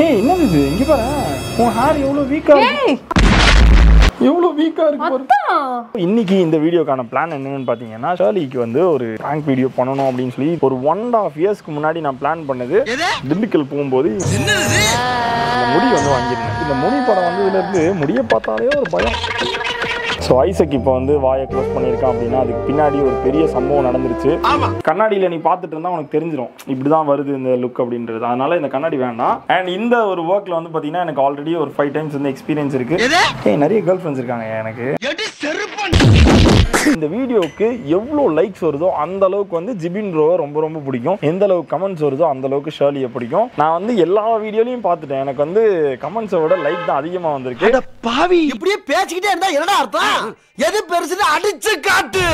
ஏய் என்னது இது இங்க பாரு உன் ஹேர் எவ்வளவு வீக்கா இருக்கு ஏய் எவ்வளவு வீக்கா இருக்கு பாரு அதான் இன்னைக்கு இந்த வீடியோக்கான பிளான் என்னன்னு பார்த்தீங்கன்னா ஷர்லிக்கு வந்து ஒரு ப்ராங்க் வீடியோ பண்ணணும் அப்படின்னு சொல்லி ஒரு ஒன் அண்ட் ஆஃப் இயர்ஸ்க்கு முன்னாடி நான் பிளான் பண்ணது திண்டுக்கல் போகும்போது இந்த முடி வந்து வாங்கியிருந்தேன் இந்த முடி படம் வந்ததுலேருந்து முடியை பார்த்தாலே ஒரு பயம் ஸோ ஐசக் இப்போ வந்து வாயை க்ளோஸ் பண்ணியிருக்கான் அப்படின்னா அதுக்கு பின்னாடி ஒரு பெரிய சம்பவம் நடந்துருச்சு கண்ணாடியில் நீ பார்த்துட்டு இருந்தா உனக்கு தெரிஞ்சிடும் இப்படி தான் வருது இந்த லுக் அப்படின்றது அதனால இந்த கண்ணாடி வேண்டாம் அண்ட் இந்த ஒரு ஒர்க்கில் வந்து பார்த்தீங்கன்னா எனக்கு ஆல்ரெடி ஒரு ஃபைவ் டைம்ஸ் வந்து எக்ஸ்பீரியன்ஸ் இருக்கு ஏய் நிறைய கேர்ள் ஃப்ரெண்ட்ஸ் இருக்காங்க எனக்கு இந்த வீடியோவுக்கு எவ்வளோ லைக்ஸ் வருதோ அந்த அளவுக்கு வந்து ஜிபின் ப்ரோவை ரொம்ப ரொம்ப பிடிக்கும் எந்த அளவுக்கு கமெண்ட்ஸ் வருதோ அந்த அளவுக்கு ஷர்லியை பிடிக்கும் நான் வந்து எல்லா வீடியோலையும் பார்த்துட்டேன் எனக்கு வந்து கமெண்ட்ஸை விட லைக் தான் அதிகமாக வந்திருக்கு அட பாவி இப்படியே பேசிக்கிட்டே இருந்தா என்னடா அர்த்தம் எது பெருசுன்னு அடிச்சு காட்டு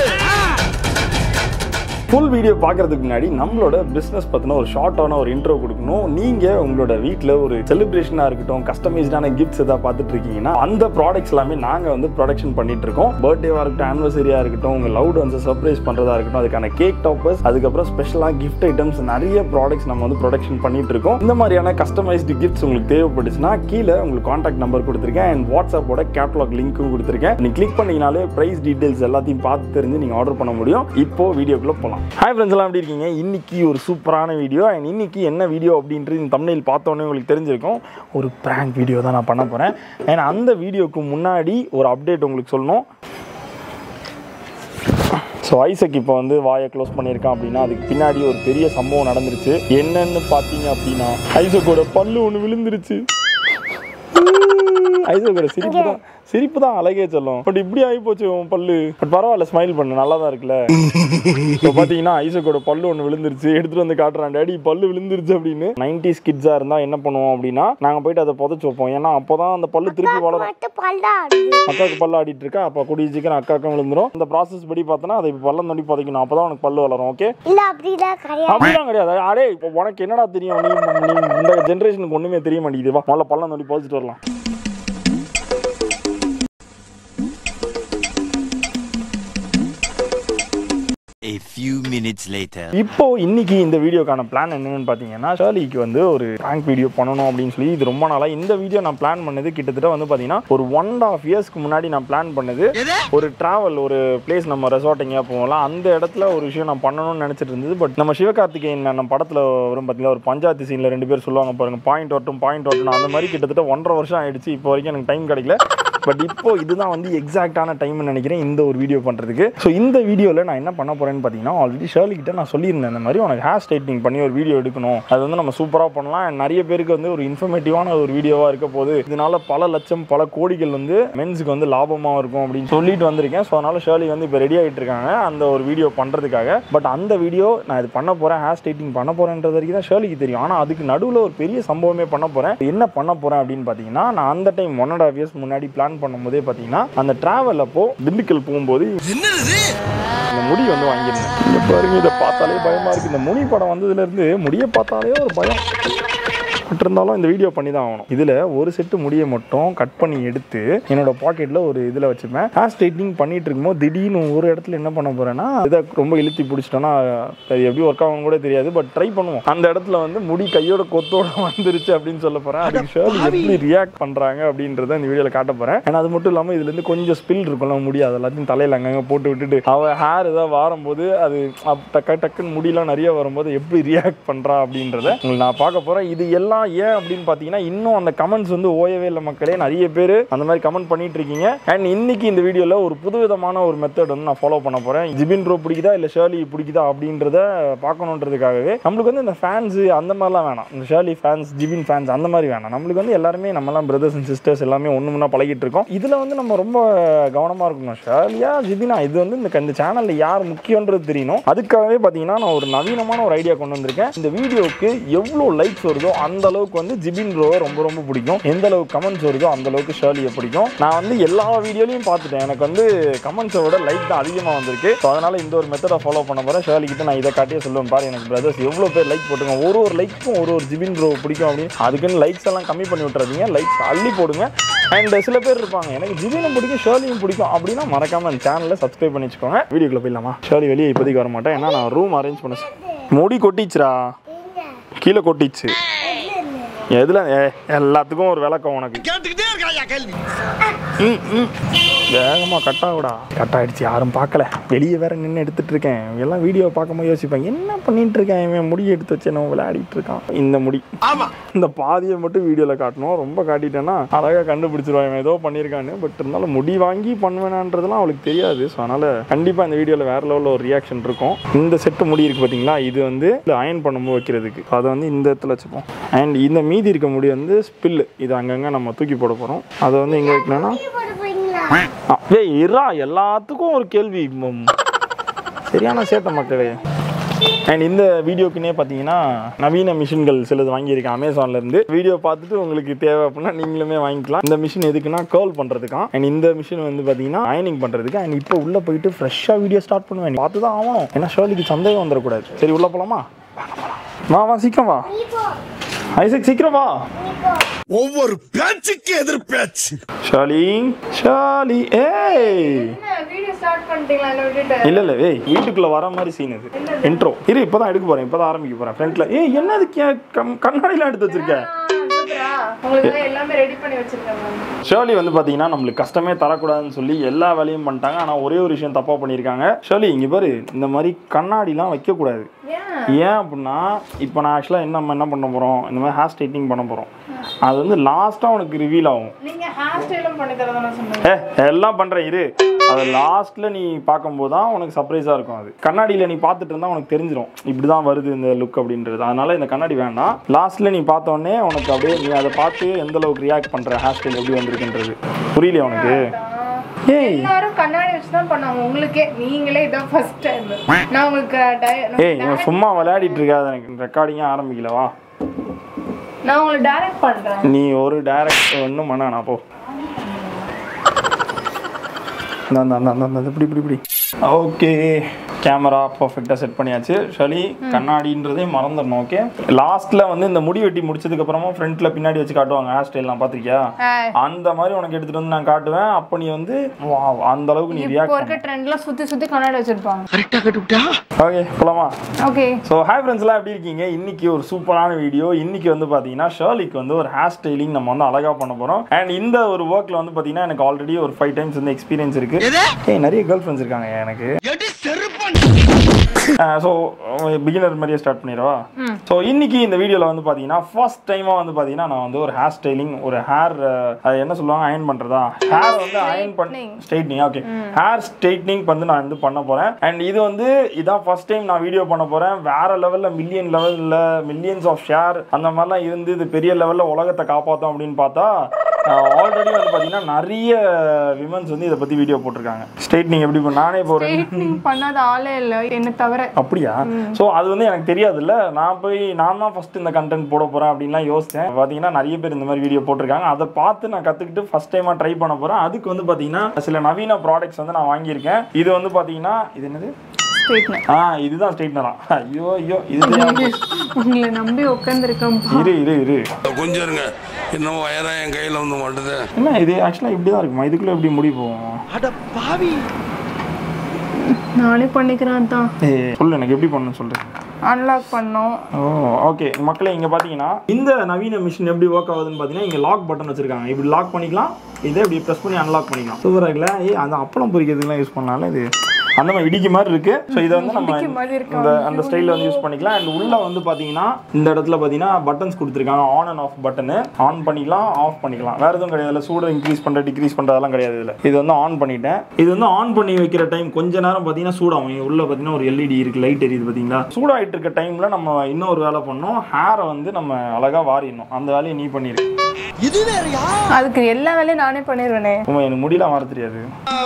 ஃபுல் வீடியோ பார்க்கறதுக்கு முன்னாடி நம்மளோட பிஸ்னஸ் பற்றின ஒரு ஷார்ட்டான ஒரு இன்ட்ரோ கொடுக்கணும் நீங்கள் உங்களோட வீட்டில் ஒரு செலிப்ரேஷனாக இருக்கட்டும் கஸ்டமைஸ்டான கிஃப்ட்ஸ் எதாவது பார்த்துட்டு இருக்கீங்கன்னா அந்த ப்ராடக்ட்ஸ் எல்லாமே நாங்கள் வந்து ப்ரொடக்ஷன் பண்ணிட்டு இருக்கோம் பர்த்டேவாக இருக்கட்டும் ஆனிவர்சரியாக இருக்கட்டும் உங்கள் லவுட் வந்து சர்ப்ரைஸ் பண்ணுறதா இருக்கட்டும் அதுக்கான கேக் டாப்பர்ஸ் அதுக்கப்புறம் ஸ்பெஷலாக கிஃப்ட் ஐட்டம்ஸ் நிறைய ப்ராடக்ட்ஸ் நம்ம வந்து ப்ரொடக்ஷன் பண்ணிட்டு இருக்கோம் இந்த மாதிரியான கஸ்டமைஸ்டு கிஃப்ட்ஸ் உங்களுக்கு தேவைப்பட்டுச்சுன்னா கீழே உங்களுக்கு காண்டாக்ட் நம்பர் கொடுத்துருக்கேன் அண்ட் வாட்ஸ்அப்போட கேட்லாக் லிங்க்கும் கொடுத்துருக்கேன் நீங்க கிளிக் பண்ணீங்கனாலே ப்ரைஸ் டீடைல்ஸ் எல்லாத்தையும் பார்த்து தெரிஞ்சு நீங்கள் ஆர்டர் பண்ண முடியும் இப்போ வீடியோக்குள்ளே போகலாம் ஹாய் ஃப்ரெண்ட்ஸ் எல்லாம் எப்படி இருக்கீங்க இன்னைக்கு ஒரு சூப்பரான வீடியோ அண்ட் இன்னைக்கு என்ன வீடியோ அப்படின்றது இந்த தமிழில் பார்த்தோன்னே உங்களுக்கு தெரிஞ்சிருக்கும் ஒரு ப்ராங்க் வீடியோ தான் நான் பண்ண போகிறேன் அண்ட் அந்த வீடியோக்கு முன்னாடி ஒரு அப்டேட் உங்களுக்கு சொல்லணும் ஸோ ஐசக் இப்போ வந்து வாயை க்ளோஸ் பண்ணியிருக்கான் அப்படின்னா அதுக்கு பின்னாடி ஒரு பெரிய சம்பவம் நடந்துருச்சு என்னன்னு பார்த்தீங்க அப்படின்னா ஐசக்கோட பல்லு ஒன்று விழுந்துருச்சு ஐசக்கோட சிரிப்பு தான் சிரிப்பு தான் அழகே சொல்லும் பட் இப்படி ஆகி போச்சு உன் பல்லு பட் பரவாயில்ல ஸ்மைல் பண்ணு நல்லா தான் இருக்குல்ல இப்போ பார்த்தீங்கன்னா ஐசக்கோட பல்லு ஒன்று விழுந்துருச்சு எடுத்துட்டு வந்து காட்டுறான் டேடி பல்லு விழுந்துருச்சு அப்படின்னு நைன்டிஸ் கிட்ஸாக இருந்தால் என்ன பண்ணுவோம் அப்படின்னா நாங்கள் போயிட்டு அதை புதைச்சு வைப்போம் ஏன்னா அப்போ தான் அந்த பல்லு திருப்பி வளரும் மட்டும் பல்லா ஆடுது. அக்காவுக்கு பல்லு ஆடிட்டு இருக்கா அப்போ கூடிய சீக்கிரம் அக்காவுக்கும் விழுந்துரும் இந்த ப்ராசஸ் படி பார்த்தோன்னா அதை இப்போ பல்லம் நோண்டி புதைக்கணும் அப்போ தான் உனக்கு பல்லு வளரும் ஓகே இல்ல அப்படிலாம் கிடையாது அப்படிலாம் கிடையாது அடே இப்போ உனக்கு என்னடா தெரியும் நீ நீ இந்த ஜென்ரேஷனுக்கு ஒன்றுமே தெரிய மாட்டேங்குது வா முதல்ல பல்லம் நோண்டி புதைச்சிட்டு வரலாம் A few minutes later. இப்போ இன்னைக்கு இந்த வீடியோக்கான பிளான் என்னன்னு பார்த்தீங்கன்னா ஷர்லிக்கு வந்து ஒரு ப்ராங்க் வீடியோ பண்ணணும் அப்படின்னு சொல்லி இது ரொம்ப நாளாக இந்த வீடியோ நான் பிளான் பண்ணது கிட்டத்தட்ட வந்து பார்த்தீங்கன்னா ஒரு ஒன் அண்ட் ஆஃப் இயர்ஸ்க்கு முன்னாடி நான் பிளான் பண்ணது ஒரு டிராவல் ஒரு பிளேஸ் நம்ம ரெசார்ட் எங்கேயா போகலாம் அந்த இடத்துல ஒரு விஷயம் நான் பண்ணணும்னு நினச்சிட்டு இருந்தது பட் நம்ம சிவகார்த்திகேயன் நம்ம படத்தில் வரும் பார்த்தீங்கன்னா ஒரு பஞ்சாயத்து சீனில் ரெண்டு பேர் சொல்லுவாங்க பாருங்க பாயிண்ட் வரட்டும் பாயிண்ட் வரட்டும் அந்த மாதிரி கிட்டத்தட்ட ஒன்றரை வருஷம் ஆயிடுச்சு இப்போ வரைக்கும் எனக்கு டைம் கிடைக்கல பட் இப்போ இதுதான் வந்து எக்ஸாக்டான டைம்னு நினைக்கிறேன் இந்த ஒரு வீடியோ பண்ணுறதுக்கு ஸோ இந்த வீடியோவில் நான் என்ன பண்ண போகிறேன்னு பார்த்தீங்கன்னா ஆல்ரெடி ஷர்லி கிட்ட நான் சொல்லியிருந்தேன் இந்த மாதிரி உனக்கு ஹேர் ஸ்ட்ரைட்னிங் பண்ணி ஒரு வீடியோ எடுக்கணும் அது வந்து நம்ம சூப்பராக பண்ணலாம் and நிறைய பேருக்கு வந்து ஒரு இன்ஃபர்மேட்டிவான ஒரு வீடியோவாக இருக்க போது இதனால பல லட்சம் பல கோடிகள் வந்து மென்ஸுக்கு வந்து லாபமாக இருக்கும் அப்படின்னு சொல்லிட்டு வந்திருக்கேன் ஸோ அதனால ஷர்லி வந்து இப்போ ரெடி ஆகிட்டு இருக்காங்க அந்த ஒரு வீடியோ பண்ணுறதுக்காக பட் அந்த வீடியோ நான் இது பண்ண போகிறேன் ஹேர் ஸ்ட்ரைட்டிங் பண்ண போகிறேன்றது வரைக்கும் தான் ஷர்லிக்கு தெரியும் ஆனால் அதுக்கு நடுவில் ஒரு பெரிய சம்பவமே பண்ண போகிறேன் என்ன பண்ண போகிறேன் அப்படின்னு பார்த்தீங்கன்னா நான் அந்த time one and half years முன்னாடி பிளான் பண்ணும்போதே பார்த்தீங்கன்னா அந்த டிராவல் அப்போ திண்டுக்கல் போகும்போது இந்த முடி வந்து வாங்கியிருந்தேன் இங்க பாருங்க இதை பார்த்தாலே பயமா இருக்கு இந்த முனி படம் வந்ததுல இருந்து முடியை பார்த்தாலே ஒரு பயம் பட் இருந்தாலும் இந்த வீடியோ பண்ணி தான் ஆகணும் இதில் ஒரு செட்டு முடியை மட்டும் கட் பண்ணி எடுத்து என்னோட பாக்கெட்டில் ஒரு இதில் வச்சுப்பேன் ஹேர் ஸ்ட்ரைட்னிங் பண்ணிட்டு இருக்கும்போது திடீர்னு ஒரு இடத்துல என்ன பண்ண போறேன்னா இதை ரொம்ப இழுத்தி பிடிச்சிட்டோன்னா அது எப்படி ஒர்க் ஆகும் கூட தெரியாது பட் ட்ரை பண்ணுவோம் அந்த இடத்துல வந்து முடி கையோட கொத்தோட வந்துருச்சு அப்படின்னு சொல்ல போறேன் அதுக்கு ஷேர்லி எப்படி ரியாக்ட் பண்றாங்க அப்படின்றத இந்த வீடியோவில் காட்ட போறேன் ஏன்னா அது மட்டும் இல்லாமல் இதுல இருந்து கொஞ்சம் ஸ்பில் இருக்கும்ல முடி அது எல்லாத்தையும் தலையில அங்கங்க போட்டு விட்டுட்டு அவ ஹேர் ஏதாவது வாரும்போது அது அப் டக்கு டக்குன்னு முடியெல்லாம் நிறைய வரும்போது எப்படி ரியாக்ட் பண்றா அப்படின்றத உங்களுக்கு நான் பார்க்க போறேன் இது எல்லாம் ஏன் அப்படின்னு பார்த்தீங்கன்னா இன்னும் அந்த கமெண்ட்ஸ் வந்து ஓயவே இல்லை மக்களே நிறைய பேர் அந்த மாதிரி கமெண்ட் பண்ணிட்டு இருக்கீங்க அண்ட் இன்னைக்கு இந்த வீடியோவில் ஒரு புதுவிதமான ஒரு மெத்தட் வந்து நான் ஃபாலோ பண்ண போறேன் ஜிபின் ப்ரோ பிடிக்குதா இல்லை ஷேர்லி பிடிக்குதா அப்படின்றத பார்க்கணுன்றதுக்காகவே நம்மளுக்கு வந்து இந்த ஃபேன்ஸ் அந்த மாதிரிலாம் வேணாம் இந்த ஷேர்லி ஃபேன்ஸ் ஜிபின் ஃபேன்ஸ் அந்த மாதிரி வேணாம் நம்மளுக்கு வந்து எல்லாருமே நம்மலாம் பிரதர்ஸ் அண்ட் சிஸ்டர்ஸ் எல்லாமே ஒன்று முன்னா பழகிட்டு இருக்கோம் இதில் வந்து நம்ம ரொம்ப கவனமாக இருக்கணும் ஷேர்லியா ஜிபினா இது வந்து இந்த இந்த சேனலில் யார் முக்கியன்றது தெரியணும் அதுக்காகவே பார்த்தீங்கன்னா நான் ஒரு நவீனமான ஒரு ஐடியா கொண்டு வந்திருக்கேன் இந்த வீடியோக்கு எவ்வளோ லைக்ஸ் வருதோ அந்த அளவுக்கு வந்து ஜிபின் ப்ரோவை ரொம்ப ரொம்ப பிடிக்கும் எந்த அளவுக்கு கமெண்ட்ஸ் வருதோ அந்த அளவுக்கு ஷேர்லியை பிடிக்கும் நான் வந்து எல்லா வீடியோலையும் பார்த்துட்டேன் எனக்கு வந்து கமெண்ட்ஸை விட லைக் தான் அதிகமாக வந்திருக்கு ஸோ அதனால இந்த ஒரு மெத்தடை ஃபாலோ பண்ண போகிறேன் ஷேர்லி கிட்ட நான் இதை காட்டியே சொல்லுவேன் பாரு எனக்கு பிரதர்ஸ் எவ்வளோ பேர் லைக் போட்டுங்க ஒரு ஒரு லைக்கும் ஒரு ஒரு ஜிபின் ப்ரோ பிடிக்கும் அப்படின்னு அதுக்குன்னு லைக்ஸ் எல்லாம் கம்மி பண்ணி விட்டுறாதீங்க லைக்ஸ் அள்ளி போடுங்க அண்ட் சில பேர் இருப்பாங்க எனக்கு ஜிபினும் பிடிக்கும் ஷேர்லியும் பிடிக்கும் அப்படின்னா மறக்காம அந்த சேனலை சப்ஸ்கிரைப் பண்ணி வச்சுக்கோங்க வீடியோக்குள்ள போயிடலாமா ஷேர்லி வெளியே இப்போதைக்கு வர மாட்டேன் ஏன்னா நான் ரூம் அரேஞ்ச் பண்ண சொ- முடி கொட்டிச்சுரா எங்க? கீழே கொட்டிச்சு எதுல ஏ, எல்லாத்துக்கும் ஒரு விளக்கம் உனக்கு கேட்டுக்கிட்டே இருக்கா கேள்வி ம், ம். வேகமா கட் ஆகுடா கட் ஆயிடுச்சு யாரும் பார்க்கல வெளியே வேற நின்று எடுத்துட்டு இருக்கேன் எல்லாம் வீடியோ பார்க்கும்போது யோசிப்பாங்க என்ன பண்ணிட்டு இருக்கேன் இவன் முடி எடுத்து வச்சு என்ன விளையாடிட்டு இருக்கான் இந்த முடி ஆமா இந்த பாதியை மட்டும் வீடியோவில் காட்டணும் ரொம்ப காட்டிட்டேன்னா அழகாக கண்டுபிடிச்சிருவான் இவன் ஏதோ பண்ணியிருக்கான்னு பட் இருந்தாலும் முடி வாங்கி பண்ணுவேனான்றதுலாம் அவளுக்கு தெரியாது ஸோ அதனால் கண்டிப்பாக இந்த வீடியோவில் வேற லெவலில் ஒரு ரியாக்ஷன் இருக்கும் இந்த செட்டு முடி இருக்கு பார்த்தீங்களா இது வந்து அயன் பண்ணும்போது வைக்கிறதுக்கு அதை வந்து இந்த இடத்துல வச்சுப்போம் அண்ட் இந்த மீதி இருக்க முடி வந்து ஸ்பில்லு இது அங்கங்கே நம்ம தூக்கி போட போகிறோம் அதை வந்து எங்கே வைக்கணும்னா போட்டு போறீங்களா ஆ, ஏய் இரா எல்லாத்துக்கும் ஒரு கேள்வி ம், சரியான சேட்டை மக்களே அண்ட் இந்த வீடியோக்குனே பார்த்தீங்கன்னா நவீன மிஷின்கள் சிலது வாங்கியிருக்கேன் அமேசான்ல இருந்து வீடியோ பார்த்துட்டு உங்களுக்கு தேவை அப்படின்னா நீங்களுமே வாங்கிக்கலாம் இந்த மிஷின் எதுக்குன்னா கேர்ள் பண்ணுறதுக்கா அண்ட் இந்த மிஷின் வந்து பார்த்தீங்கன்னா அயனிங் பண்ணுறதுக்கு அண்ட் இப்போ உள்ளே போயிட்டு ஃப்ரெஷ்ஷாக வீடியோ ஸ்டார்ட் பண்ணுவேன் பார்த்து தான் ஆகணும் ஏன்னா ஷர்லிக்கு சந்தேகம் வந்துடக்கூடாது சரி உள்ளே போகலாமா வா வா சீக்கிரம் வா நீ போ ஐசக் சீக்கிரம் வா நீ போ ஒவ்வொரு பேச்சுக்கு எதிர் பேச்சு ஷாலி ஷாலி ஏய் வீடியோ ஸ்டார்ட் பண்ணிட்டீங்களா என்ன விட்டுட்டு இல்ல இல்ல ஏய் வீட்டுக்குள்ள வர மாதிரி சீன் இது இன்ட்ரோ இரு இப்பதான் எடுக்க போறேன் இப்பதான் ஆரம்பிக்க போறேன் ஃப்ரண்ட்ல ஏய் என்னது கே- கம்- கண்ணாடிலாம் எடுத்து வச்சிருக்க சூப்பரா உங்களுக்கு தான் எல்லாமே ரெடி பண்ணி வச்சிருக்கேன் மேம் ஷேர்லி வந்து பாத்தீங்கன்னா நம்மளுக்கு கஷ்டமே தரக்கூடாதுன்னு சொல்லி எல்லா வேலையும் பண்ணிட்டாங்க ஆனா ஒரே ஒரு விஷயம் தப்பா பண்ணியிருக்காங்க ஷேர்லி இங்க பாரு இந்த மாதிரி கண்ணாடிலாம் வைக்க கூடாது ஏன் ஏன் அப்படின்னா இப்போ நான் ஆக்சுவலாக என்ன நம்ம என்ன பண்ண போகிறோம் இந்த மாதிரி ஹேர் ஸ்ட்ரைட்டிங் பண்ண போகிறோம் அது வந்து லாஸ்ட்டாக உனக்கு ரிவீல் ஆகும் நீங்க ஹேர் ஸ்டைலும் பண்ணி தரதானே சொன்னீங்க ஏ எல்லாம் பண்ணுறேன் இரு அது லாஸ்ட்டில் நீ பார்க்கும்போது தான் உனக்கு சர்ப்ரைஸாக இருக்கும் அது கண்ணாடியில் நீ பார்த்துட்டு இருந்தால் உனக்கு தெரிஞ்சிடும் இப்படி தான் வருது இந்த லுக் அப்படின்றது அதனால இந்த கண்ணாடி வேண்டாம் லாஸ்ட்டில் நீ பார்த்த உடனே உனக்கு அப்படியே நீ அதை பார்த்து எந்த அளவுக்கு ரியாக்ட் பண்ணுற ஹேர் ஸ்டைல் எப்படி வந்திருக்குன்றது புரியலையா உனக்கு ஏய் எல்லாரும் கண்ணாடி வச்சு தான் பண்ணாங்க உங்களுக்கே நீங்களே இதான் ஃபர்ஸ்ட் டைம் நான் உங்களுக்கு di- ஏய் இவன் சும்மா விளையாடிட்டு இருக்காது எனக்கு ரெக்கார்டிங்கே ஆரம்பிக்கலவா நான் உங்களுக்கு டைரக்ட் பண்றேன் நீ ஒரு டைரக்ட் ஒன்றும் பண்ண வேணாம் போ இந்தா, இந்தா, இந்தா, இந்தா, இந்தா, இப்படி இப்படி இப்படி ஓகே கேமரா பர்ஃபெக்டாக செட் பண்ணியாச்சு சரி கண்ணாடின்றதே மறந்துடணும் ஓகே லாஸ்ட்ல வந்து இந்த முடி வெட்டி முடிச்சதுக்கு அப்புறமா ஃப்ரண்ட்ல பின்னாடி வச்சு காட்டுவாங்க ஹேர் ஸ்டைல்லாம் பார்த்திருக்கியா Hi. அந்த மாதிரி உனக்கு எடுத்துட்டு வந்து நான் காட்டுவேன் அப்போ நீ வந்து wow, அந்த அளவுக்கு நீ இப்போ ரியாக்ட் இருக்க ட்ரெண்ட்ல சுத்தி சுத்தி கண்ணாடி வச்சிருப்பாங்க கரெக்டா கட்டுவிட்டா ஓகே போலாமா ஓகே ஸோ ஹாய் ஃப்ரெண்ட்ஸ்லாம் எப்படி இருக்கீங்க இன்னைக்கு ஒரு சூப்பரான வீடியோ இன்னைக்கு வந்து பார்த்தீங்கன்னா ஷர்லிக்கு வந்து ஒரு ஹேர் ஸ்டைலிங் நம்ம வந்து அழகா பண்ண போகிறோம் அண்ட் இந்த ஒரு ஒர்க்கில் வந்து பார்த்தீங்கன்னா எனக்கு ஆல்ரெடி ஒரு ஃபைவ் டைம்ஸ் வந்து எக்ஸ்பீரியன்ஸ் இருக்கு ஏய் நிறைய கேர்ள் ஃப்ரெண்ட்ஸ் இருக்காங்க எனக்கு எடி செருப்பன் ஸோ பிகினர் மாதிரியே ஸ்டார்ட் பண்ணிடவா ஸோ இன்னைக்கு இந்த வீடியோவில் வந்து பார்த்தீங்கன்னா ஃபர்ஸ்ட் டைமாக வந்து பார்த்தீங்கன்னா நான் வந்து ஒரு ஹேர் ஸ்டைலிங் ஒரு ஹேர் அது என்ன சொல்லுவாங்க அயன் பண்ணுறதா ஹேர் வந்து அயன் பண்ணி ஸ்ட்ரைட்னிங் ஓகே ஹேர் ஸ்ட்ரைட்னிங் வந்து நான் வந்து பண்ண போகிறேன் அண்ட் இது வந்து இதான் ஃபர்ஸ்ட் டைம் நான் வீடியோ பண்ண போகிறேன் வேற லெவலில் மில்லியன் லெவலில் மில்லியன்ஸ் ஆஃப் ஷேர் அந்த மாதிரிலாம் இருந்து இது பெரிய லெவலில் உலகத்தை காப்பாற்றும் அப்படின்னு பார்த்தா ஆல்ரெடி வந்து பார்த்தீங்கன்னா நிறைய விமன்ஸ் வந்து இதை பற்றி வீடியோ போட்டிருக்காங்க ஸ்ட்ரைட்னிங் எப்படி பண்ண நானே போகிறேன் ஸ்ட்ரைட்னிங் பண்ணாத ஆளே இல்ல என்ன தவிர அப்படியா ஸோ அது வந்து எனக்கு தெரியாதுல்ல நான் போய் நான் தான் ஃபர்ஸ்ட் இந்த கண்டென்ட் போட போறேன் அப்படின்லாம் யோசிச்சேன் பார்த்தீங்கன்னா நிறைய பேர் இந்த மாதிரி வீடியோ போட்டிருக்காங்க அதை பார்த்து நான் கற்றுக்கிட்டு ஃபர்ஸ்ட் டைமாக ட்ரை பண்ண போறேன் அதுக்கு வந்து பார்த்தீங்கன்னா சில நவீன ப்ராடக்ட்ஸ் வந்து நான் வாங்கியிருக்கேன் இது வந்து பார்த்தீங்கன்னா இது என்னது ஸ்ட்ரைட்னர் ஆ இதுதான் ஸ்ட்ரைட்னரா ஐயோ ஐயோ இது தெரியாம போச்சு. உங்களை நம்பி உட்காந்துருக்கேன் இரு இரு இரு கொஞ்சம் இருங்க இன்னும் வயரா என் கையில் வந்து மாட்டுது என்ன இது ஆக்சுவலாக இப்படி தான் இருக்குமா இதுக்குள்ளே எப்படி முடி போவோம் அட பாவி நானே பண்ணிக்கிறேன் தான் ஏ சொல்லு எனக்கு எப்படி பண்ணணும்னு சொல்லு அன்லாக் பண்ணோம் ஓ ஓகே மக்களே இங்கே பார்த்தீங்கன்னா இந்த நவீன மிஷின் எப்படி ஒர்க் ஆகுதுன்னு பார்த்தீங்கன்னா இங்கே லாக் பட்டன் வச்சிருக்காங்க இப்படி லாக் பண்ணிக்கலாம் இதை இப்படி ப்ரெஸ் பண்ணி அன்லாக் பண்ணிக்கலாம் சூப்பராக இருக்குல்ல ஏய் அந்த அப்பளம் பொரிக்கிறதுக்குலாம் யூஸ் பண்ணாலும் இது அந்த மாதிரி இடிக்கு மாதிரி இருக்கு ஸோ இதை வந்து நம்ம இடிக்கு மாதிரி இருக்கா? இந்த அந்த ஸ்டைலில் வந்து யூஸ் பண்ணிக்கலாம் அண்ட் உள்ள வந்து பார்த்தீங்கன்னா இந்த இடத்துல பார்த்தீங்கன்னா பட்டன்ஸ் கொடுத்துருக்காங்க on and off button on பண்ணிக்கலாம் ஆஃப் பண்ணிக்கலாம் வேற எதுவும் கிடையாது இல்லை சூடு இன்க்ரீஸ் பண்ணுற டிக்ரீஸ் பண்ணுறதெல்லாம் கிடையாது இதில் இது வந்து ஆன் பண்ணிட்டேன் இது வந்து ஆன் பண்ணி வைக்கிற டைம் கொஞ்ச நேரம் பார்த்தீங்கன்னா சூடாகும் இங்க உள்ள பார்த்தீங்கன்னா ஒரு எல்இடி இருக்கு லைட் எரியுது பார்த்தீங்களா சூடாயிட்டு இருக்க டைமில் நம்ம இன்னொரு வேலை பண்ணோம் ஹேரை வந்து நம்ம அழகாக வாரிடணும் அந்த வேலையை நீ பண்ணிடு இது வேறயா அதுக்கு எல்லா வேலையும் நானே பண்ணிடுவேனே உமா எனக்கு முடியலாம் வர தெரியாது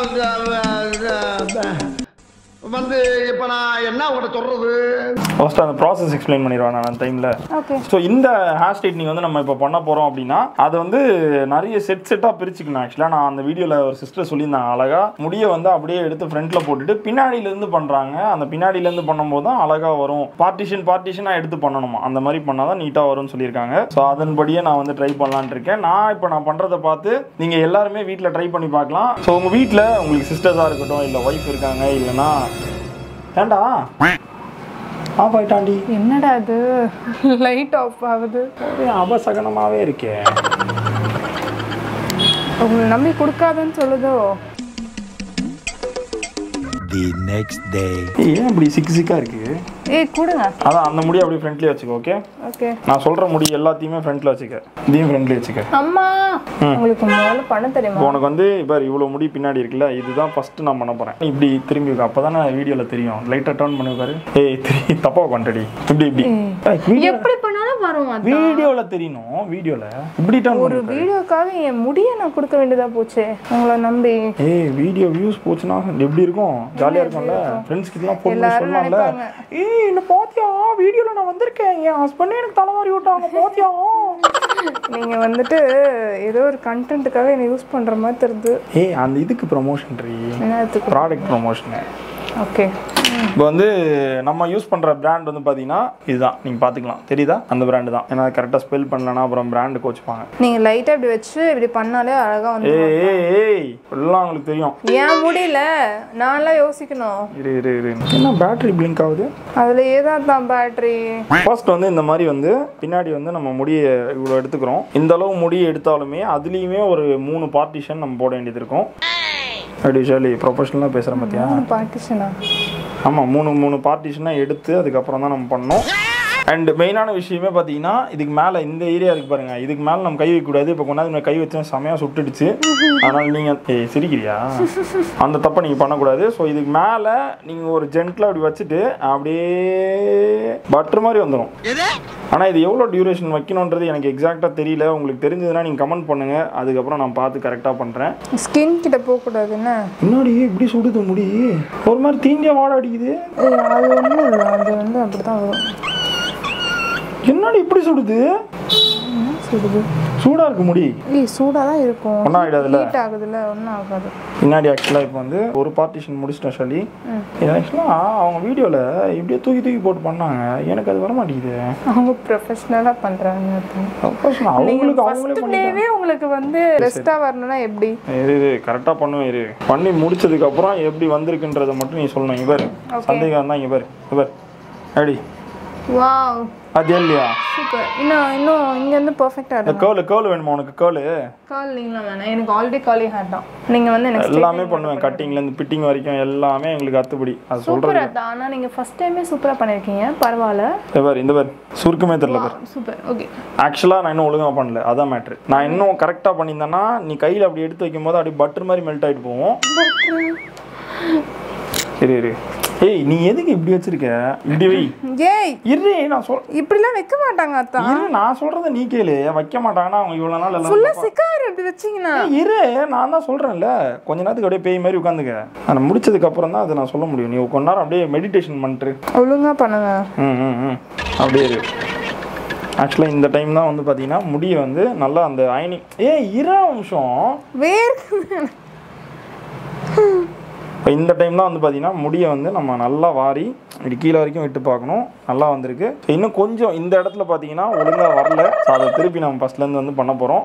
வந்து இப்ப நான் என்ன உங்கள்கிட்ட சொல்றது ஃபர்ஸ்ட் அந்த ப்ராசஸ் எக்ஸ்பிளைன் பண்ணிடுவேன் நான் அந்த டைமில் ஓகே ஸோ இந்த ஹேர் ஸ்ட்ரைட்னிங் வந்து நம்ம இப்போ பண்ண போகிறோம் அப்படின்னா அதை வந்து நிறைய செட் செட்டாக பிரிச்சுக்கணும் ஆக்சுவலாக நான் அந்த வீடியோவில் ஒரு சிஸ்டர் சொல்லியிருந்தாங்க அழகாக முடியை வந்து அப்படியே எடுத்து ஃப்ரண்ட்டில் போட்டுட்டு பின்னாடியிலேருந்து பண்ணுறாங்க அந்த பின்னாடியிலேருந்து பண்ணும்போது தான் அழகாக வரும் பார்ட்டிஷன் பார்ட்டிஷனாக எடுத்து பண்ணணுமா அந்த மாதிரி பண்ணால் தான் நீட்டாக வரும்னு சொல்லியிருக்காங்க ஸோ அதன்படியே நான் வந்து ட்ரை பண்ணலான்னு இருக்கேன் நான் இப்போ நான் பண்ணுறதை பார்த்து நீங்கள் எல்லாருமே வீட்டில் ட்ரை பண்ணி பார்க்கலாம் ஸோ உங்கள் வீட்டில் உங்களுக்கு சிஸ்டர்ஸாக இருக்கட்டும் இல்லை ஒய்ஃப் இருக்காங்க இல்லைன்னா ஏண்டா ஆஃப் ஆயிட்டாண்டி என்னடா இது லைட் ஆஃப் ஆகுது ஒரே அபசகனமாவே இருக்கே உங்களை நம்பி கொடுக்காதுன்னு சொல்லுதோ The next day. ஏய், ஏன் இப்படி சிக்கு சிக்கா இருக்கு ஏய் கொடுங்க அதான் அந்த முடி அப்படியே ஃப்ரண்ட்லேயே வச்சுக்கோ ஓகே ஓகே நான் சொல்ற முடி எல்லாத்தையுமே ஃப்ரண்ட்ல வச்சுக்க இதையும் ஃப்ரண்ட்ல வச்சுக்க அம்மா உங்களுக்கு முதல்ல பண்ண இப்போ தெரியுமா உனக்கு வந்து பாரு இவ்வளோ முடி பின்னாடி இருக்குல்ல இதுதான் ஃபர்ஸ்ட் நான் பண்ண போறேன் இப்படி திரும்பி வைக்க அப்பதான் வீடியோல தெரியும் லைட்டா டர்ன் பண்ணி பாரு ஏய் திரும்பி தப்பா பண்ணிட்டடி இப்படி இப்படி எப்படி பண்ணாலும் வரும் அது வீடியோல தெரியணும் வீடியோல இப்படி டர்ன் ஒரு பண்ணி வீடியோக்காக என் முடியை நான் கொடுக்க வேண்டியதா போச்சே உங்களை நம்பி ஏய் வீடியோ வியூஸ் போச்சுன்னா எப்படி இருக்கும் ஜாலியா இருக்கும்ல ஃப்ரெண்ட்ஸ் கிட்டலாம் ஃபோன் பண்ணி எல்லாரும் சொல்லலாம்ல நினைப்பாங்க. ஏய் என்ன பாத்தியா வீடியோல நான் வந்திருக்கேன் என் ஹஸ்பண்டே எனக்கு தலைவாரி விட்டாங்க பாத்தியா நீங்க வந்துட்டு ஏதோ ஒரு கண்டென்ட்டுக்காக என்னை யூஸ் பண்ற மாதிரி தெரியுது ஏய் அந்த இதுக்கு ப்ரமோஷன் ரீ என்னத்துக்கு ப்ராடக்ட் ப்ரமோஷனு ஓகே இப்போ வந்து நம்ம யூஸ் பண்ணுற பிராண்ட் வந்து பார்த்தீங்கன்னா இதுதான் நீங்கள் பார்த்துக்கலாம் தெரியுதா அந்த பிராண்டு தான் ஏன்னா கரெக்டாக ஸ்பெல் பண்ணலன்னா அப்புறம் பிராண்டு கோச்சுப்பாங்க நீங்க லைட்டா இப்படி வச்சு இப்படி பண்ணாலே அழகா வந்து ஏய் ஏய் ஏய் எல்லாம் உங்களுக்கு தெரியும் ஏன் முடியல நான்லாம் யோசிக்கணும் இரு இரு இரு என்ன பேட்டரி பிளிங்க் ஆகுது அதுல ஏதான் தான் பேட்டரி ஃபர்ஸ்ட் வந்து இந்த மாதிரி வந்து பின்னாடி வந்து நம்ம முடியை இவ்வளோ எடுத்துக்கிறோம் இந்த அளவு முடியை எடுத்தாலுமே அதுலேயுமே ஒரு மூணு பார்ட்டிஷன் நம்ம போட வேண்டியது இருக்கும் அப்படி சொல்லி ப்ரொஃபஷனலாக பேசுகிறேன் பார்த்தியா பார்ட்டிஷனா ஆமாம் மூணு மூணு பார்ட்டிஷனாக எடுத்து அதுக்கப்புறம் தான் நம்ம பண்ணோம் அண்ட் மெயினான விஷயமே பார்த்தீங்கன்னா இதுக்கு மேலே இந்த ஏரியா இருக்கு பாருங்க இதுக்கு மேலே நம்ம கை வைக்கக்கூடாது இப்போ கொண்டாந்து நம்ம கை வச்சா செமையாக சுட்டுடுச்சு அதனால் நீங்கள் ஏய் சிரிக்கிறியா அந்த தப்பை நீங்கள் பண்ணக்கூடாது ஸோ இதுக்கு மேலே நீங்கள் ஒரு ஜென்டில் அப்படி வச்சுட்டு அப்படியே பட்டர் மாதிரி வந்துடும் ஆனால் இது எவ்வளோ டியூரேஷன் வைக்கணுன்றது எனக்கு எக்ஸாக்டாக தெரியல உங்களுக்கு தெரிஞ்சதுன்னா நீங்கள் கமெண்ட் பண்ணுங்கள் அதுக்கப்புறம் நான் பார்த்து கரெக்டாக பண்ணுறேன் ஸ்கின் கிட்ட போக கூடாது என்ன முன்னாடி இப்படி சுடுது முடி ஒரு மாதிரி தீண்டிய வாட அடிக்குது ஏய், அது ஒன்றும் இல்லை அது வந்து அப்படிதான் வரும் என்னடி இப்படி சுடுது என்ன சுடுது சூடா இருக்கு முடி ஏய் சூடாக தான் இருக்கும் ஒன்றும் ஆகிடாதுல்ல ஹீட் ஆகுதுல்ல ஒன்றும் ஆகாது பின்னாடி ஆக்சுவலாக இப்போ வந்து ஒரு பார்ட்டிஷன் முடிச்சிட்டேன் சொல்லி இது ஆக்சுவலாக அவங்க வீடியோவில் இப்படியே தூக்கி தூக்கி போட்டு பண்ணாங்க எனக்கு அது வர மாட்டேங்குது அவங்க ப்ரொஃபஷ்னலாக பண்ணுறாங்க Suppose நான் அவங்களுக்கு அவங்களே ஃபர்ஸ்ட் பண்ணி டேவே உங்களுக்கு வந்து பெஸ்ட்டாக வரணும்னா எப்படி இரு இரு கரெக்டாக பண்ணுவேன் இரு பண்ணி முடிச்சதுக்கு அப்புறம் எப்படி வந்திருக்குன்றதை மட்டும் நீ சொல்லணும் இங்க பாரு சந்தேகம் இருந்தால் இங்க பாரு இங்க பாரு அடி வாவ் அது இல்லையா சூப்பர் இன்னும் இன்னும் இங்கேருந்து பர்ஃபெக்டாக இந்த இருக்கும் கேர்ளு கேர்ளு வேணுமா உனக்கு கேர்ளு கால் நீங்களாம் வேணாம் எனக்கு ஆல்ரெடி காலி ஹேர் தான் நீங்கள் வந்து எனக்கு எல்லாமே பண்ணுவேன் கட்டிங்லேருந்து பிட்டிங் வரைக்கும் எல்லாமே எங்களுக்கு அத்துப்படி அது சொல்கிறது சூப்பராக தான் ஆனால் நீங்கள் ஃபர்ஸ்ட் டைமே சூப்பராக பண்ணியிருக்கீங்க பரவாயில்ல இந்த பாரு இந்த பாரு சுருக்கமே தெரியல பாரு சூப்பர் ஓகே ஆக்சுவலாக நான் இன்னும் ஒழுங்காக பண்ணல அதான் மேட்ரு நான் இன்னும் கரெக்டாக பண்ணியிருந்தேன்னா நீ கையில் அப்படி எடுத்து வைக்கும்போது அப்படியே பட்டர் மாதிரி மெல்ட் ஆகிட்டு போவோம் இரு இரு ஏய் நீ எதுக்கு இப்படி வச்சிருக்க இப்படி வை ஏய் இரு நான் சொல் இப்படிலாம் வைக்க மாட்டாங்க அத்தா இரு நான் சொல்றத நீ கேளு வைக்க மாட்டாங்கன்னா அவங்க இவ்வளோ நாள் எல்லாம் ஃபுல்லாக சிக்காயிரம் இப்படி வச்சிங்கன்னா ஏய், இரு நான் தான் சொல்றேன்ல கொஞ்ச நேரத்துக்கு அப்படியே பேய் மாதிரி உட்காந்துக்க நான் முடிச்சதுக்கு அப்புறம் தான் அதை நான் சொல்ல முடியும் நீ கொஞ்ச நேரம் அப்படியே மெடிடேஷன் பண்ணிட்டு ஒழுங்கா பண்ணுங்க ம் ம் ம் அப்படியே இரு ஆக்சுவலாக இந்த டைம் தான் வந்து பார்த்தீங்கன்னா முடியை வந்து நல்லா அந்த அயனிங் ஏ இரு நிமிஷம் வேர்க்குது இப்போ இந்த டைம் தான் வந்து பார்த்தீங்கன்னா முடியை வந்து நம்ம நல்லா வாரி இப்படி கீழே வரைக்கும் விட்டு பார்க்கணும் நல்லா வந்திருக்கு So, இன்னும் கொஞ்சம் இந்த இடத்துல பார்த்தீங்கன்னா ஒழுங்காக வரல ஸோ அதை திருப்பி நம்ம ஃபஸ்ட்லேருந்து வந்து பண்ண போகிறோம்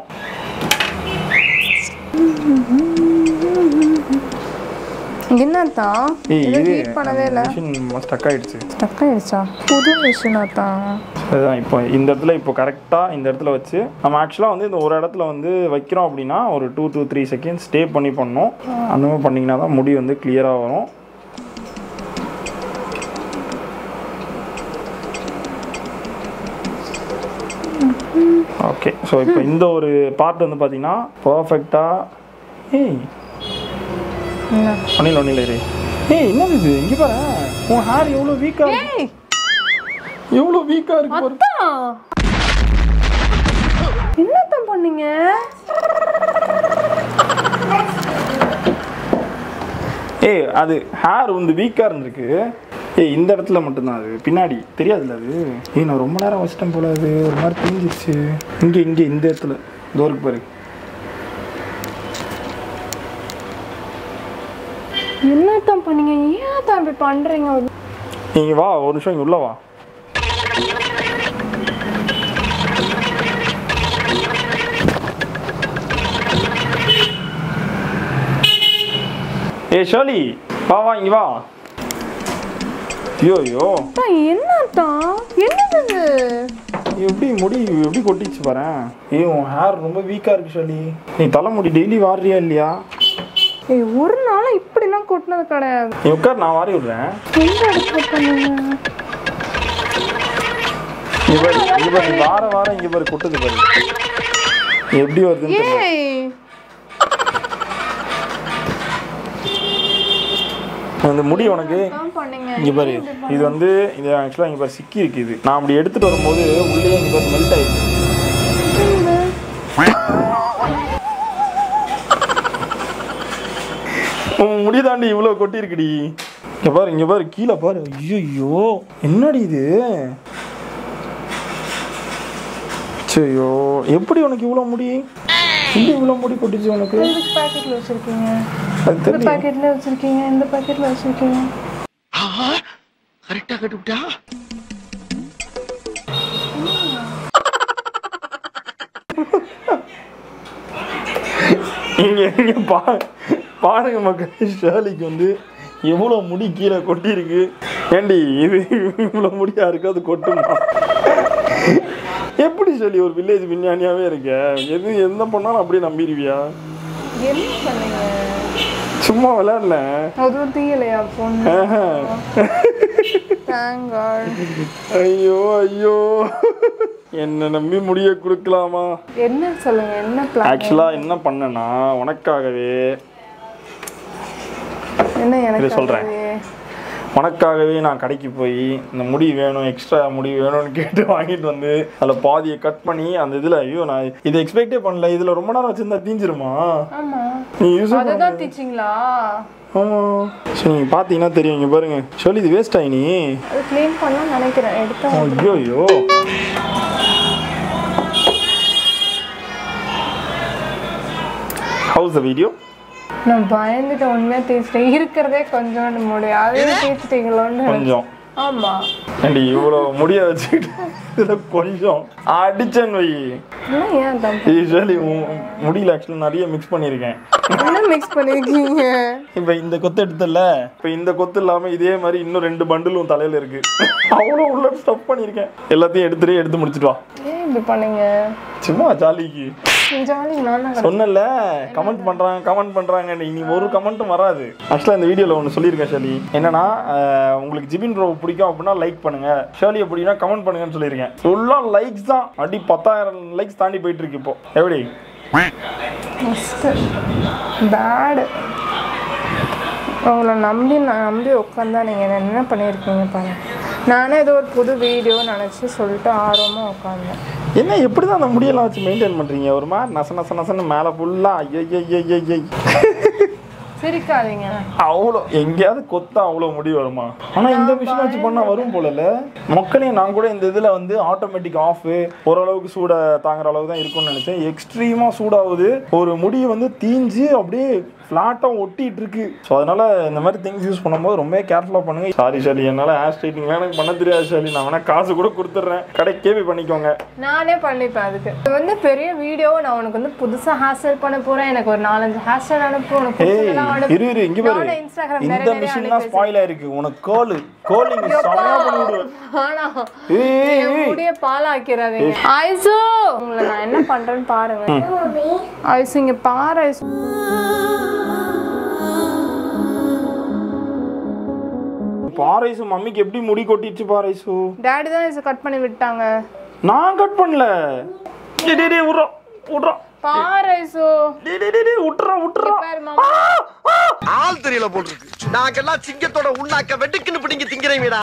என்னத்தான் ஏய் இது இது ஹீட் பண்ணவே இல்லை மிஷின் ஸ்டக் ஆயிடுச்சு ஸ்டக் ஆயிடுச்சா புது மிஷினா தான் அதுதான் இப்போ இந்த இடத்துல இப்போ கரெக்டாக இந்த இடத்துல வச்சு நம்ம ஆக்சுவலாக வந்து இந்த ஒரு இடத்துல வந்து வைக்கிறோம் அப்படின்னா ஒரு two two three second stay பண்ணி பண்ணணும் அந்த மாதிரி பண்ணிங்கன்னா தான் முடி வந்து கிளியராக வரும் ஓகே ஸோ இப்போ இந்த ஒரு பார்ட் வந்து பார்த்தீங்கன்னா பர்ஃபெக்டாக ஏய் என்ன ஒன்னில் ஒன்னில் இரு ஏய் என்ன இது இங்கே பாரு உன் ஹேர் எவ்வளோ வீக்காக இருக்கு ஏய் எவ்வளோ வீக்காக இருக்கு பாரு அத்தா என்னத்தான் பண்ணீங்க ஏய் அது ஹேர் வந்து வீக்காக இருந்திருக்கு ஏய் இந்த இடத்துல மட்டும்தான் அது பின்னாடி தெரியாதுல்ல அது ஏய் நான் ரொம்ப நேரம் வச்சிட்டேன் போல அது ஒரு மாதிரி பிரிஞ்சிருச்சு இங்கே இங்கே இந்த இடத்துல தோருக்கு பாரு என்னத்தான் பண்ணீங்க ஏன் தான் இப்படி பண்றீங்க நீங்கள் வா ஒரு நிமிஷம் இங்கே உள்ள வா ஏய் ஷோலி வா வா இங்கே வா ஐயோ ஐயோ அத்தா, என்ன கொத்தான் என்னது இது? எப்படி முடி எப்படி கொட்டிச்சு பாரேன் ஏய் உன் ஹேர் ரொம்ப வீக்கா இருக்கு ஷாலி நீ தலைமுடி டெய்லி வாடுறியா இல்லையா ஏய் ஒரு நாள் இப்படிலாம் கொட்டினது கிடையாது நீ உட்கார் நான் வாரி விடுறேன் எந்த இடத்துல பண்ணீங்க இங்க பாரு இங்க பாரு வார வாரம் இங்க பாரு கொட்டுது பாரு எப்படி வருதுன்னு தெரியல ஏய் அந்த முடி உனக்கு தான் பண்ணீங்க இங்க பாரு இது வந்து இது ஆக்சுவலா இங்க பாரு சிக்கி இருக்கு இது நான் அப்படி எடுத்துட்டு வரும்போது உள்ளே இங்க பாரு மெல்ட் ஆயிடுச்சு உன் முடி தாண்டி இவ்வளவு கொட்டி இருக்குடி இங்க பாரு இங்க பாரு கீழே பாரு ஐயோ என்னடி இது ஐயோ எப்படி உனக்கு இவ்வளவு முடி எப்படி இவ்வளவு முடி கொட்டிச்சு உனக்கு எந்த பாக்கெட்ல வச்சிருக்கீங்க அது இந்த தெரியல பாக்கெட்ல வச்சிருக்கீங்க இந்த பாக்கெட்ல வச்சிருக்கீங்க கரெக்டா கட்டுவிட்டா இங்க இங்க பா பாருங்க மக்கள் ஷேலிக்கு வந்து எவ்வளோ முடி கீழே கொட்டி இருக்கு ஏண்டி இது இவ்வளோ முடியா இருக்கு அது கொட்டுமா எப்படி சொல்லி ஒரு வில்லேஜ் விஞ்ஞானியாவே இருக்க எது எந்த பண்ணாலும் அப்படியே நம்பிடுவியா என்ன பண்ணீங்க சும்மா விளையாடல அதுவும் தீயலையா பொண்ணு தேங்க் காட் ஐயோ ஐயோ என்ன நம்பி முடிய கொடுக்கலாமா என்ன சொல்லுங்க என்ன பிளான் ஆக்சுவலா என்ன பண்ணேன்னா உனக்காகவே என்ன எனக்கு இதை சொல்றேன். அதுவே? உனக்காகவே நான் கடைக்கு போய் இந்த முடி வேணும் எக்ஸ்ட்ரா முடி வேணும்னு கேட்டு வாங்கிட்டு வந்து அதில் பாதியை கட் பண்ணி அந்த இதில் ஐயோ நான் இதை எக்ஸ்பெக்டே பண்ணல இதில் ரொம்ப நேரம் வச்சிருந்தா தீஞ்சிருமா ஆமா நீ யூஸ் அதுதான் டீச்சிங்களா ஆமாம் சரி நீங்கள் பார்த்தீங்கன்னா தெரியும் இங்கே பாருங்க சொல்லி இது வேஸ்ட் ஆகி நீ அது க்ளீன் பண்ணலாம் நினைக்கிறேன் எடுத்தா ஐயோ ஐயோ ஹவுஸ் த வீடியோ நான் பயந்துட்டு உண்மையா தேய்ச்சிட்டேன் இருக்கிறதே கொஞ்சோண்டு முடியும் அதையே தேய்ச்சிட்டீங்களோன்னு கொஞ்சம் ஆமா ஏண்டி இவ்வளோ முடிய வச்சுக்கிட்டு இதில் கொஞ்சம் அடிச்சேன் வை என்ன ஏன் தம் யூஸ்வலி முடியல ஆக்சுவலி நிறைய மிக்ஸ் பண்ணியிருக்கேன் என்ன மிக்ஸ் பண்ணிருக்கீங்க இப்போ இந்த கொத்து எடுத்தல இப்போ இந்த கொத்து இல்லாமல் இதே மாதிரி இன்னும் ரெண்டு பண்டிலும் தலையில் இருக்கு அவ்வளோ உள்ள ஸ்டப் பண்ணியிருக்கேன் எல்லாத்தையும் எடுத்துட்டு எடுத்து முடிச்சிட்டு வா ஏன் இப்படி பண்ணீங்க சும்மா ஜாலிக்கு ஜாலி நான் தான் சொன்னல கமெண்ட் பண்றாங்க கமெண்ட் பண்றாங்க நீ ஒரு கமெண்ட்டும் வராது ஆக்சுவலா இந்த வீடியோல ஒன்று சொல்லியிருக்கேன் ஷர்லி என்னன்னா அஹ், உங்களுக்கு ஜிபின் ப்ரோ பிடிக்கும் அப்படின்னா லைக் பண்ணுங்க ஷர்லியை பிடிக்கும்னா கமெண்ட் பண்ணுங்கன்னு சொல்லியிருக்கேன் ஃபுல்லா லைக்ஸ் தான் அடி பத்தாயிரம் லைக்ஸ் தாண்டி போயிட்டு இருக்கு இப்போ எப்படி பேடு உங்களை நம்பி நான் நம்பி உட்காந்தா நீங்கள் என்ன பண்ணியிருக்கீங்க பாருங்க நானே ஏதோ ஒரு புது வீடியோ நினச்சி சொல்லிட்டு ஆர்வமாக உட்காந்தேன் என்ன எப்படி தான் அந்த முடியெல்லாம் வச்சு மெயின்டைன் பண்றீங்க ஒரு மாதிரி நச நச நசன்னு மேலே ஃபுல்லா ஐயோ ஐயோ சிரிக்காதீங்க அவ்வளோ எங்கேயாவது கொத்தா அவ்வளோ முடி வருமா ஆனா இந்த மிஷின் வச்சு பண்ணா வரும் போலல மக்களே நான் கூட இந்த இதுல வந்து ஆட்டோமேட்டிக் ஆஃப் ஓரளவுக்கு சூட தாங்குற அளவுக்கு தான் இருக்கும்னு நினைச்சேன் எக்ஸ்ட்ரீமா சூடாகுது ஒரு முடி வந்து தீஞ்சு அப்படியே ஃப்ளாட்டா ஒட்டிட்டு இருக்கு ஸோ அதனால இந்த மாதிரி திங்ஸ் யூஸ் பண்ணும்போது ரொம்ப கேர்ஃபுல்லா பண்ணுங்க சாரி ஷாலி என்னால ஹேர் ஸ்ட்ரைட்டிங்லாம் எனக்கு பண்ண தெரியாது ஷாலி நான் வேணா காசு கூட கொடுத்துட்றேன் கடைக்கே போய் பண்ணிக்கோங்க நானே பண்ணிப்பேன் அதுக்கு இது வந்து பெரிய வீடியோ நான் உனக்கு வந்து புதுசா ஹேர் ஸ்டைல் பண்ண போறேன் எனக்கு ஒரு நாலஞ்சு ஹேர் ஸ்டைல் அனுப்பு உனக்கு ஏய் பிடிச்சதெல்லாம் அனுப்பு. இரு இரு இங்க பாரு நானும் இன்ஸ்டாகிராம் இந்த நிறைய நிறைய மிஷின் தான் அனுப்பி ஸ்பாயில் ஆயிருக்கு உனக்கு கோல் கோலிங் செமையா பண்ணி விடுவேன் ஆனா ஏய் என் ஏய் முடிய பாலாக்கிறாதீங்க ஐசு உங்களை நான் என்ன பண்றேன்னு பாருங்க ஐசு இங்க பாரு ஐசு பாரைசு மம்மிக்கு எப்படி முடி கொட்டிடுச்சு பாரைசு டாடி தான் ஐசு கட் பண்ணி விட்டாங்க நான் கட் பண்ணல டேய் டேய் டேய் விட்றோம் விட்றோம் பாரு ஐசு டேய் டேய் டேய், டேய் விட்றோம் விட்றோம் பாரு மாமா ஆள் தெரியல போல் இருக்கு நாங்கெல்லாம் சிங்கத்தோட உண்ணாக்க வெட்டுக்குன்னு பிடிங்க திங்கிறீங்கடா